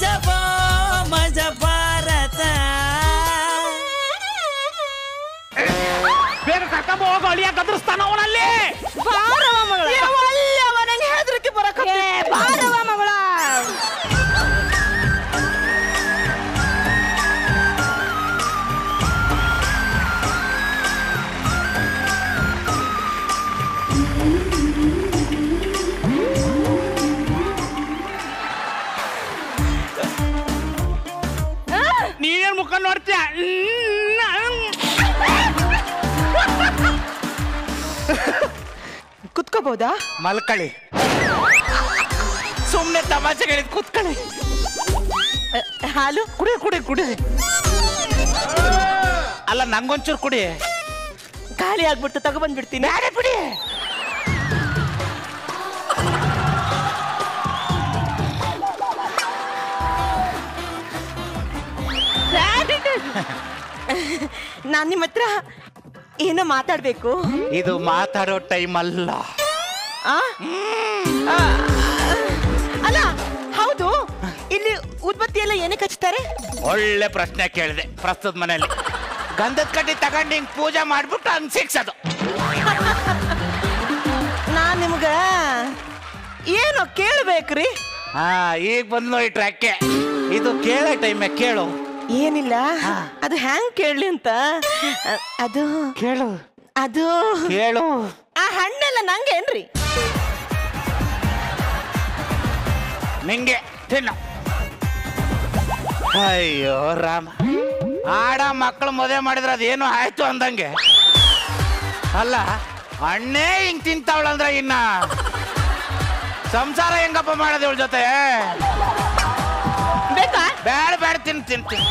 ಮಜಬಾ ಮಜ ಭಾರತ ಬೇಗ ಕರ್ಕೊಂಬ ಹೋಗೋ ಅಳಿಯ ಗದರ್ಸ್ತಾನ ಅವನಲ್ಲಿ ಬಾರವ ಮಗಳ ಅವಲ್ಲವ ನಂಗೆ ಹೆದರಿಕೆ ಬರಕ ಏ ಬಾರವ ಮಗಳ ನೀನೇನ್ ಮುಖ ನೋಡ್ತೀಯ ಕುತ್ಕೋಬೋದಾ ಮಲ್ಕಳಿ ಸುಮ್ನೆ ತಮಾಷೆಗಳಿದ್ ಕೂತ್ಕೊಳ್ಳಿ ಅ, ಹಾಲು ಕುಡಿ ಕುಡಿ ಕುಡಿ ಅಲ್ಲ ನಂಗೊಂಚೂರು ಕುಡಿ ಖಾಲಿ ಆಗ್ಬಿಡ್ತು ತಗೊಬಂದ್ಬಿಡ್ತೀನಿ ಬ್ಯಾಡ ಬಿಡಿ ನಾನ್ ನಿಮ್ಮ ಹತ್ರ ಏನೋ ಮಾತಾಡ್ಬೇಕು ಇದು ಮಾತಾಡೋ ಟೈಮ್ ಅಲ್ಲ ಆ? ಆ, ಅಲ್ಲ ಹೌದು ಇಲ್ಲಿ ಉದ್ಬತ್ತಿ ಎಲ್ಲ ಏನಕ್ಕೆ ಹಚ್ತಾರೆ ಒಳ್ಳೆ ಪ್ರಶ್ನೆ ಕೇಳಿದೆ ಪ್ರಸ್ತುತ ಮನೆಯಲ್ಲಿ ಗಂಧದ ಕಡ್ಡಿ ತಗೊಂಡು ಹಿಂಗ್ ಪೂಜೆ ಮಾಡ್ಬಿಟ್ಟು ಹಂಗ್ ಸಿಕ್ಸೋದು ನಾನ್ ನಿಮ್ಗ ಏನೋ ಕೇಳ್ಬೇಕ್ರಿ ಹಾ ಈಗ ಬಂದ್ ನೋಡಿ ಟ್ರ್ಯಾಕ್ಕೆ ಇದು ಕೇಳೋ ಟೈಮೇ ಕೇಳು ಏನಿಲ್ಲ ಅದು ಹ್ಯಾಂಗ್ ಕೇಳಲಿ ಅಂತ ಅ- ಅದು ಕೇಳು ಅದು ಕೇಳು ಆ ಹಣ್ಣೆಲ್ಲ ನಂಗೇನ್ರಿ ನಿಂಗೆ ತಿನ್ನು ಅಯ್ಯೋ ರಾಮ ಆಡ ಮಕ್ಕಳು ಮದುವೆ ಮಾಡಿದ್ರೆ ಅದೇನು ಆಯ್ತು ಅಂದಂಗೆ ಅಲ್ಲ ಅಣ್ಣೇ ಹಿಂಗ್ ತಿಂತಾವಳಂದ್ರೆ ಇನ್ನ ಸಂಸಾರ ಹೆಂಗಪ್ಪ ಮಾಡೋದು ಇವಳ ಜೊತೆ ಬೇಕಾ ಬೇಡ ಬೇಡ ತಿನ್ ತಿನ್ ತಿನ್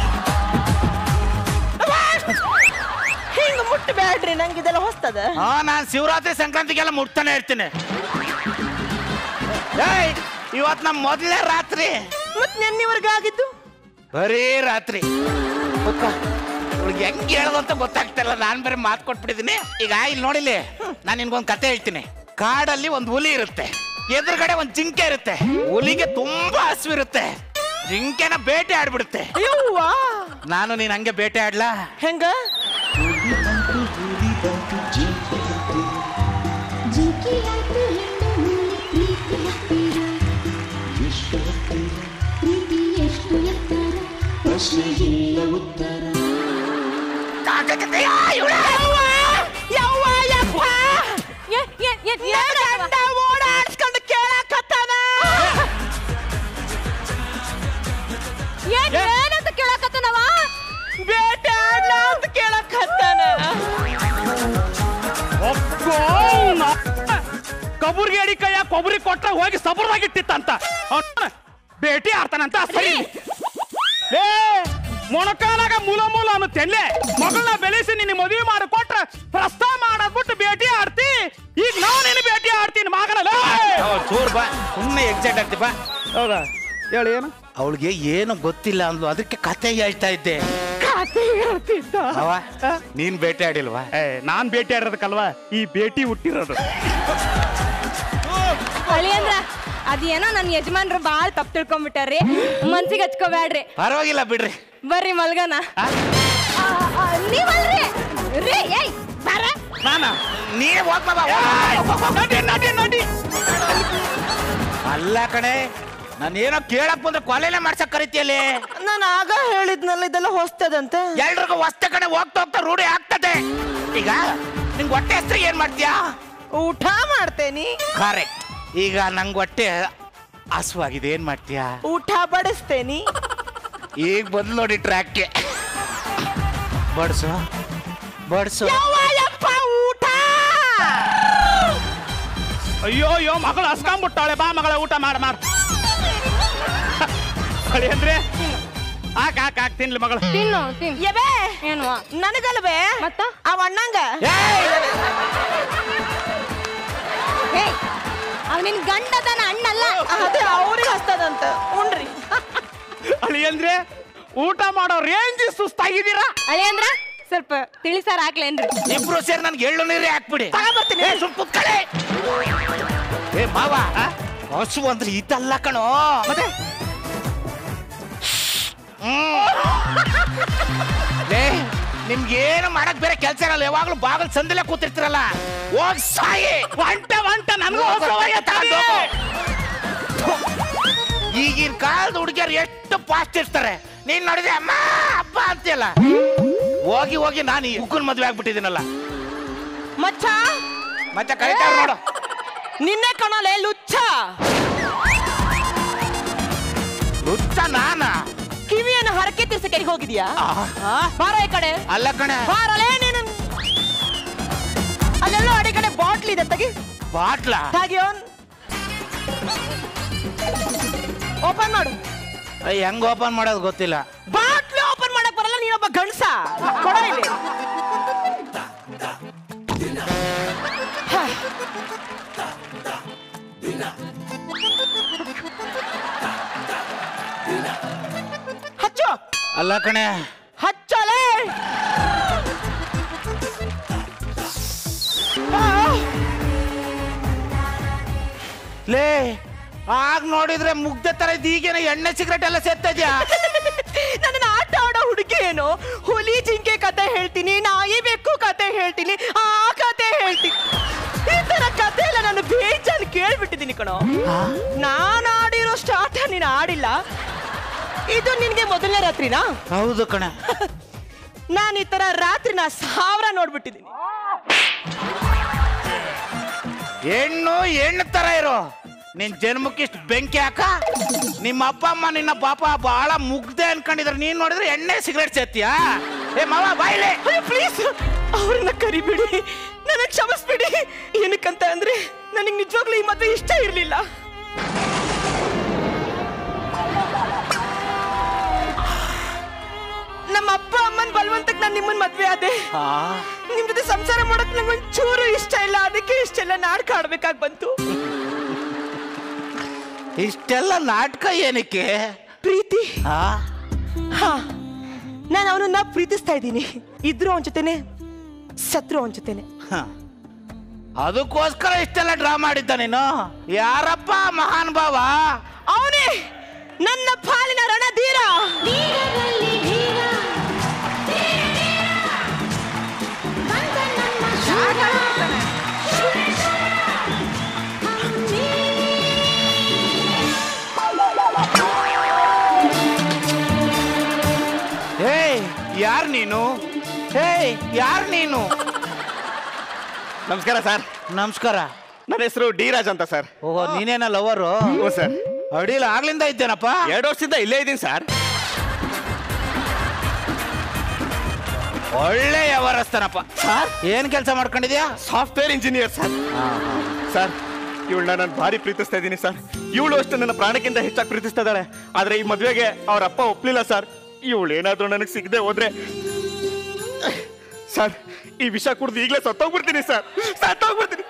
ಹಿಂಗ ಮುಟ್ಟಬೇಡ್ರಿ ನಂಗೆ ಇದೆಲ್ಲ ಹೊಸ್ತದ ಹಾ ನಾನ್ ಶಿವರಾತ್ರಿ ಸಂಕ್ರಾಂತಿಗೆಲ್ಲ ಮುಟ್ತಾನೆ ಇರ್ತೀನಿ ಏಯ್ ಇವತ್ ನಮ್ ಮೊದಲನೇ ರಾತ್ರಿ ಮತ್ ನೆನ್ನಿವರ್ಗ ಆಗಿದ್ದು ಬರೀ ರಾತ್ರಿ ಗೊತ್ತಾ ಇವ್ಳಿಗೆ ಹೆಂಗ್ ಹೇಳೋದು ಅಂತ ಗೊತ್ತಾಗ್ತಿಲ್ಲ ನಾನ್ ಬರೀ ಮಾತು ಕೊಟ್ಬಿಟ್ಟಿದೀನಿ ಈಗ ಇಲ್ಲಿ ನೋಡಿಲಿ ನಾನು ನಿನ್ಗೊಂದು ಕತೆ ಹೇಳ್ತೀನಿ ಕಾಡಲ್ಲಿ ಒಂದು ಹುಲಿ ಇರುತ್ತೆ ಎದುರುಗಡೆ ಒಂದು ಜಿಂಕೆ ಇರುತ್ತೆ ಹುಲಿಗೆ ತುಂಬಾ ಹಸಿವಿರುತ್ತೆ ಜಿಂಕೆನ ಬೇಟೆ ಆಡ್ಬಿಡುತ್ತೆ ಯವ್ವಾ ನಾನು ನೀನ್ ಹಂಗೆ ಬೇಟೆ ಆಡ್ಲಾ ಹೆಂಗ ಜಿಂಕೆಯಾಯ್ತು ಹೆಣ್ಣು ಹುಲಿ ಪ್ರೀತಿ ಹತ್ತಿರ ಎಷ್ಟು ಹತ್ತಿರ ಪ್ರೀತಿ ಎಷ್ಟು ಎತ್ತರ ಪ್ರಶ್ನೆಗಿಲ್ಲ ಉತ್ತರ ಯವ್ವ ಯಪ್ಪ ಏ ಏ ಏ ಗಂಡ ಓಡಾಡ್ಸ್ಕೊಂಡು ಕೇಳಕತ್ತಾನ ಏನ್ ಏನಂತ ಕೇಳಕತ್ತನವ ಬೇಟೆ ಆಡ್ಲ ಅಂತ ಕೇಳಕತ್ತಾನ ಒಬ್ಬೋ ಕಬುರ್ಗಿ ಅಡಿ ಕೈಯ ಕೊಬ್ಬರಿ ಕೊಟ್ರೆ ಹೋಗಿ ಸಬರ್ದಾಗಿಟ್ಟಿತ್ತಂತ ಅವ್ನ ಭೇಟಿ ಆಡ್ತಾನಂತ ಸರಿ ಏ ಮೊಣಕಾಲಾಗ ಮೂಲ ಮೂಲ ಅನ್ನುತ್ತೇನ್ಲೆ ಮಗಳನ್ನ ಬೆಳೆಸಿ ನಿನ್ನ ಮದುವೆ ಮಾಡಿ ಕೊಟ್ರ ಪ್ರಸ್ತಾವ ಮಾಡದ್ಬಿಟ್ಟು ಭೇಟಿ ಆಡ್ತಿ ಈಗ ನಾವು ನಿನ್ನ ಭೇಟಿ ಆಡ್ತೀನಿ ಮಗನಲ್ಲ ಚೂರ್ ಬಾ ಸುಮ್ಮನೆ ಎಕ್ಸೈಟ್ ಆಗ್ತಿ ಬಾ ಹೌದಾ ಹೇಳಿ ಏನು ಅವಳಿಗೆ ಏನು ಗೊತ್ತಿಲ್ಲ ಅಂದ್ಲು ಅದಕ್ಕೆ ಕತೆ ಹೇಳ್ತಾ ಇದ್ದೆ ಕತೆ ಹೇಳ್ತಿದ್ದ ಅವ ನೀನ್ ಬೇಟೆ ಆಡಿಲ್ವಾ ಏ ನಾನ್ ಭೇಟಿ ಆಡಿರೋದಕ್ಕಲ್ವಾ ಈ ಭೇಟಿ ಹುಟ್ಟಿರೋದು ಅಳಿಯಂದ್ರ ಅದೇನೋ ನನ್ನ ಯಜಮಾನ್ರು ಬಾಳ್ ತಪ್ಪು ತಿಳ್ಕೊಂಬಿಟ್ಟಾರ್ರಿ ಮನ್ಸಿಗೆ ಹಚ್ಕೋಬ್ಯಾಡ್ರಿ ಪರವಾಗಿಲ್ಲ ಬಿಡ್ರಿ ಬರ್ರಿ ಮಲ್ಗನ ನೀವಲ್ರಿ ರೀ ಏಯ್ ಬರ ನಾನ ನೀನೇ ಹೋಗ್ ಬಾಬಾ, ಹೋಗ್. ನಡಿ ನಡಿ ನಡಿ ಅಲ್ಲ ಕಣೆ ನಾನೇನೋ ಕೇಳಕ್ ಬಂದ್ರೆ ಕೊಲೆನೇ ಮಾಡ್ಸಕ್ ಕರಿತೀಯಲ್ಲಿ ನಾನು ಆಗ ಹೇಳಿದ್ನಲ್ಲ ಇದೆಲ್ಲ ಹೊಸ್ತದಂತ ಎಲ್ರಿಗೂ ಹೊಸ್ತ ಕಡೆ ಹೋಗ್ತಾ ಹೋಗ್ತಾ ರೂಢಿ ಆಗ್ತದೆ ಈಗ ನಿಂಗ್ ಹೊಟ್ಟೆ ಹೆಸ್ರು ಏನ್ ಮಾಡ್ತೀಯಾ ಊಟ ಮಾಡ್ತೇನಿ ಕರೆಕ್ಟ್ ಈಗ ನಂಗ್ ಹೊಟ್ಟೆ ಹಸುವಾಗಿದೆ ಏನ್ ಮಾಡ್ತೀಯಾ ಊಟ ಬಡಿಸ್ತೇನಿ ಈಗ ಬಂದ್ ನೋಡಿ ಟ್ರ್ಯಾಕ್ಗೆ ಬಡ್ಸು ಬಡ್ಸು ಯವ್ವ ಯಪ್ಪ ಊಟ ಅಯ್ಯೋ ಅಯ್ಯೋ ಮಗಳು ಹಸ್ಕೊಂಬಿಟ್ಟಾಳೆ ಬಾ ಮಗಳ ಊಟ ಮಾಡ ಮಾಡ ಕಳಿ ಅಂದ್ರೆ ಹಾಕ್ ಹಾಕ್ ಹಾಕ್ ತಿನ್ಲಿ ಮಗಳು ತಿನ್ನು ತಿನ್ ಎಬೇ ಏನು ನನಗಲ್ವೇ ಮತ್ತ? ಅವ ಅಣ್ಣಂಗ ಏಯ್! ಏಯ್ ಅವ್ ನಿನ್ ಗಂಡದನ ಅಣ್ಣಲ್ಲ ಅದೇ ಅವ್ರಿಗೆ ಹಸ್ತದಂತ ಉಣ್ರಿ ಅಳಿ ಅಂದ್ರೆ ಊಟ ಮಾಡೋ ರೇಂಜ್ ಸುಸ್ತಾಗಿದ್ದೀರಾ ಅಳಿಯಂದ್ರ ಸ್ವಲ್ಪ ತಿಳಿಸಾರ ಹಾಕ್ಲೇನ್ರಿ ಇಬ್ರು ಸೇರಿ ನನ್ಗೆ ಎಳ್ಳು ನೀರೇ ಹಾಕ್ಬಿಡಿ ತಗೊಂಬರ್ತೀನಿ. ಏ, ಸುಮ್ ಕುತ್ಕೊಳ್ಳಿ. ಏ ಮಾವ ಹಸು ಅಂದ್ರೆ ಇದಲ್ಲ ಕಣೋ ಮತ್ತೆ ನಿಮ್ಗೆ ಏನು ಮಾಡಕ್ ಬೇರೆ ಕೆಲಸ ಇರಲ್ಲ ಯಾವಾಗ್ಲೂ ಬಾಗಲ್ ಸಂದಿಲೆ ಕೂತಿರ್ತೀರಲ್ಲ ಹೋಗ್ ಸಾಯಿ ಒಂಟ ಒಂಟ ನನಗೂ ಈಗಿನ ಕಾಲದ ಹುಡುಗಿಯರು ಎಷ್ಟು ಫಾಸ್ಟ್ ಇರ್ತಾರೆ ನೀನ್ ನೋಡಿದೆ ಅಮ್ಮ ಅಪ್ಪ ಅಂತೀಯಲ್ಲ ಹೋಗಿ ಹೋಗಿ ನಾನು ಈ ಉಕ್ಕನ್ ಮದ್ವೆ ಆಗ್ಬಿಟ್ಟಿದ್ದೀನಲ್ಲ ಮಚ್ಚ ಮತ್ತೆ ಕರೀತಾರ ನೋಡು ನಿನ್ನೆ ಕಣಲೆ ಲುಚ್ಚ ಹುಚ್ಚ ನಾನ ಕಿವಿಯನ್ನು ಹರಕೆ ತಿರ್ಸಕ್ಕೆ ಹೋಗಿದ್ಯಾ ಆ, ಬಾರ ಈ ಕಡೆ ಅಲ್ಲ ಕಣೆ ಬಾರಲೇ ನೀನು ಅಲ್ಲೆಲ್ಲೋ ಅಡಿ ಕಡೆ ಬಾಟ್ಲ್ ಇದೆ ತೆಗಿ ಬಾಟ್ಲ ಹಾಗೆ ಓಪನ್ ಮಾಡು ಹೆಂಗ್ ಓಪನ್ ಮಾಡೋದು ಗೊತ್ತಿಲ್ಲ ಬಾಟ್ಲು ಓಪನ್ ಮಾಡಕ್ ಬರಲ್ಲ ನೀನೊಬ್ಬ ಗಂಡ್ಸ ಕೊಡ ಇಲ್ಲಿ ಹ. ಹಚ್ಚು ಅಲ್ಲ ಕಣೆ ಹಚ್ಚಲೇ ಆ. ಲೇ ಆಗ ನೋಡಿದ್ರೆ ಮುಗ್ದೆ ತರ ಇದ್ದ ಈಗೇನ ಎಣ್ಣೆ ಸಿಗರೇಟ್ ಎಲ್ಲ ಸೇರ್ತಾ ಇದ್ಯಾ ನನ್ನ ಆಟ ಆಡೋ ಹುಡುಗಿ ಏನು ಹುಲಿ ಜಿಂಕೆ ಕತೆ ಹೇಳ್ತೀನಿ ನಾಯಿ ಬೆಕ್ಕು ಕತೆ ಹೇಳ್ತೀನಿ ಆ ಕತೆ ಹೇಳ್ತೀನಿ ಈ ತರ ಕತೆ ಎಲ್ಲ ನಾನು ಬೇಜಾನ್ ಕೇಳ್ಬಿಟ್ಟಿದ್ದೀನಿ ಕಣೋ ನಾನು ಆಡಿರೋ ಸ್ಟಾರ್ಟ್ ನೀನು ಆಡಿಲ್ಲ ಇದು ನಿನ್ಗೆ ಮೊದಲನೇ ರಾತ್ರಿನಾ ಹೌದು ಕಣೆ ನಾನು ಈ ತರ ರಾತ್ರಿನ ಸಾವಿರ ನೋಡ್ಬಿಟ್ಟಿದ್ದೀನಿ ಹೆಣ್ಣು ಹೆಣ್ಣು ತರ ಇರೋ ನಿನ್ ಜನ್ಮಕ್ಕಿಷ್ಟು ಬೆಂಕಿ ಹಾಕ ನಿಮ್ಮ ಅಪ್ಪ ಅಮ್ಮ ನಿನ್ನ ಪಾಪ ಬಹಳ ಮುಗ್ದೆ ಅನ್ಕೊಂಡಿದ್ರೆ ನೀನ್ ನೋಡಿದ್ರೆ ಎಣ್ಣೆ ಸಿಗರೇಟ್ ಸೇತ್ತೀಯಾ ಏ ಮಾವ ಬಾಯ್ಲೆ ಪ್ಲೀಸ್ ಅವ್ರನ್ನ ಕರಿಬಿಡಿ ನನಗೆ ಕ್ಷಮಿಸ್ಬಿಡಿ ಏನಕ್ಕಂತ ಅಂದ್ರೆ ನನಗೆ ನಿಜವಾಗ್ಲೂ ಈ ಮದುವೆ ಇಷ್ಟ ಇರಲಿಲ್ಲ ನಮ್ಮ ಅಪ್ಪ ಅಮ್ಮನ ಬಲವಂತಕ್ಕೆ ನಾನು ನಿಮ್ಮನ್ನ ಮದ್ವೆ ಆದೆ ನಿಮ್ ಜೊತೆ ಸಂಸಾರ ಮಾಡಕ್ ನಂಗೆ ಒಂಚೂರು ಇಷ್ಟ ಇಲ್ಲ ಅದಕ್ಕೆ ಇಷ್ಟೆಲ್ಲ ನಾಟಕ ಆಡ್ಬೇಕಾಗಿ ಬಂತು ಇಷ್ಟೆಲ್ಲ ನಾಟಕ ಏನಕ್ಕೆ ಪ್ರೀತಿ ಆ? ಹಾ ನಾನು ಅವನನ್ನ ಪ್ರೀತಿಸ್ತಾ ಇದ್ದೀನಿ ಇದ್ರು ಅವನ ಜೊತೆನೆ ಸತ್ರು ಅವನ ಜೊತೆನೆ ಹ. ಅದಕ್ಕೋಸ್ಕರ ಇಷ್ಟೆಲ್ಲ ಡ್ರಾ ಮಾಡಿದ್ದ ನೀನು ಯಾರಪ್ಪ ಮಹಾನ್ ಭಾವ ಅವನೇ ನನ್ನ ಪಾಲಿನ ರಣಧೀರ ಧೀರರಲ್ಲಿ ಧೀರ ಬಂದ ನಮ್ಮ ಶೂರ ಹಂದಿ. ಏಯ್ ಯಾರ್ ನೀನು ಏಯ್ ಯಾರ್ ನೀನು ನಮಸ್ಕಾರ ಸರ್ ನಮಸ್ಕಾರ ನನ್ನ ಹೆಸರು ಡಿ ರಾಜ್ ಅಂತ ಸರ್ ಓಹೋ ನೀನೇನ ಲವರು ಹ್ಞೂ ಸರ್ ಅಡಿಲ್ಲ ಆಗ್ಲಿಂದ ಇದ್ದೇನಪ್ಪ ಎರಡು ವರ್ಷದಿಂದ ಇಲ್ಲೇ ಇದ್ದೀನಿ ಸರ್ ಒಳ್ಳೆ ವ್ಯವಹಾರಸ್ಥನಪ್ಪ ಸರ್ ಏನ್ ಕೆಲಸ ಮಾಡ್ಕೊಂಡಿದ್ಯಾ ಸಾಫ್ಟ್ವೇರ್ ಇಂಜಿನಿಯರ್ ಸರ್ ಸರ್ ಇವಳನ್ನ ನಾನು ಭಾರಿ ಪ್ರೀತಿಸ್ತಾ ಇದ್ದೀನಿ ಸರ್ ಇವಳು ಅಷ್ಟು ನನ್ನ ಪ್ರಾಣಕ್ಕಿಂತ ಹೆಚ್ಚಾಗಿ ಪ್ರೀತಿಸ್ತಾ ಇದ್ದಾಳೆ ಆದ್ರೆ ಈ ಮದುವೆಗೆ ಅವ್ರ ಅಪ್ಪ ಒಪ್ಲಿಲ್ಲ ಸರ್ ಇವಳು ಏನಾದ್ರೂ ನನಗೆ ಸಿಗದೆ ಹೋದ್ರೆ ಸರ್ ಈ ವಿಷ ಕುಡ್ದು ಈಗಲೇ ಸತ್ತೋಗ್ಬಿಡ್ತೀನಿ ಸರ್ ಸತ್ತೋಗ್ಬಿಡ್ತೀನಿ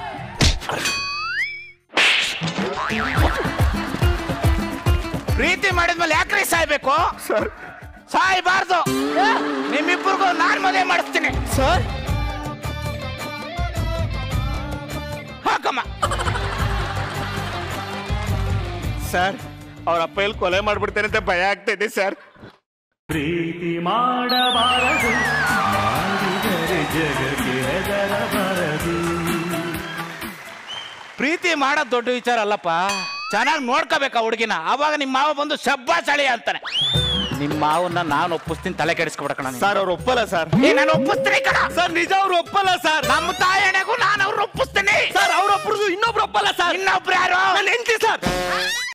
ಪ್ರೀತಿ ಮಾಡಿದ್ಮೇಲೆ ಯಾಕ್ರಿ ಸಾಯ್ಬೇಕು ಸರ್ ಸಾಯ್ಬಾರ್ದು ನಿಮ್ಮಿಬ್ಬರಿಗೂ ನಾನ್ ಮದುವೆ ಮಾಡಿಸ್ತೀನಿ ಸರ್ ಹಾಕಮ್ಮ ಸರ್ ಅವ್ರ ಅಪ್ಪ ಎಲ್ಲಿ ಕೊಲೆ ಮಾಡ್ಬಿಡ್ತೇನೆ ಅಂತ ಭಯ ಆಗ್ತಾ ಇದೆ ಸರ್ ಪ್ರೀತಿ ಮಾಡಬಾರದು ಮಾಡಿದರೆ ಜಗಕ್ಕೆ ಹೆದರಬಾರದು ಪ್ರೀತಿ ಮಾಡೋದ್ ದೊಡ್ಡ ವಿಚಾರ ಅಲ್ಲಪ್ಪ ಚೆನ್ನಾಗಿ ನೋಡ್ಕೋಬೇಕು ಆ ಹುಡುಗಿನ ಅವಾಗ ನಿಮ್ಮ ಮಾವ ಬಂದು ಶಬ್ಬಾ ಚಳಿ ಅಂತಾನೆ ನಿಮ್ಮ ಮಾವನ್ನ ನಾನು ಒಪ್ಪಿಸ್ತೀನಿ ತಲೆ ಕೆಡಿಸ್ಕೊಬಿಡಕಣ ಸರ್ ಅವ್ರು ಒಪ್ಪಲ್ಲ ಸರ್ ಏ ನಾನು ಒಪ್ಪಿಸ್ತೀನಿ ಕಣ ಸರ್ ನಿಜ ಅವ್ರು ಒಪ್ಪಲ್ಲ ಸರ್ ನಮ್ಮ ತಾಯಣೆಗೂ ನಾನು ಅವ್ರು ಒಪ್ಪಿಸ್ತೀನಿ ಸರ್ ಅವ್ರ ಒಬ್ಬರದು ಇನ್ನೊಬ್ರು ಒಪ್ಪಲ್ಲ ಸರ್ ಇನ್ನೊಬ್ರು ಯಾರು ನನ್ನ ಹೆಂಡತಿ ಸರ್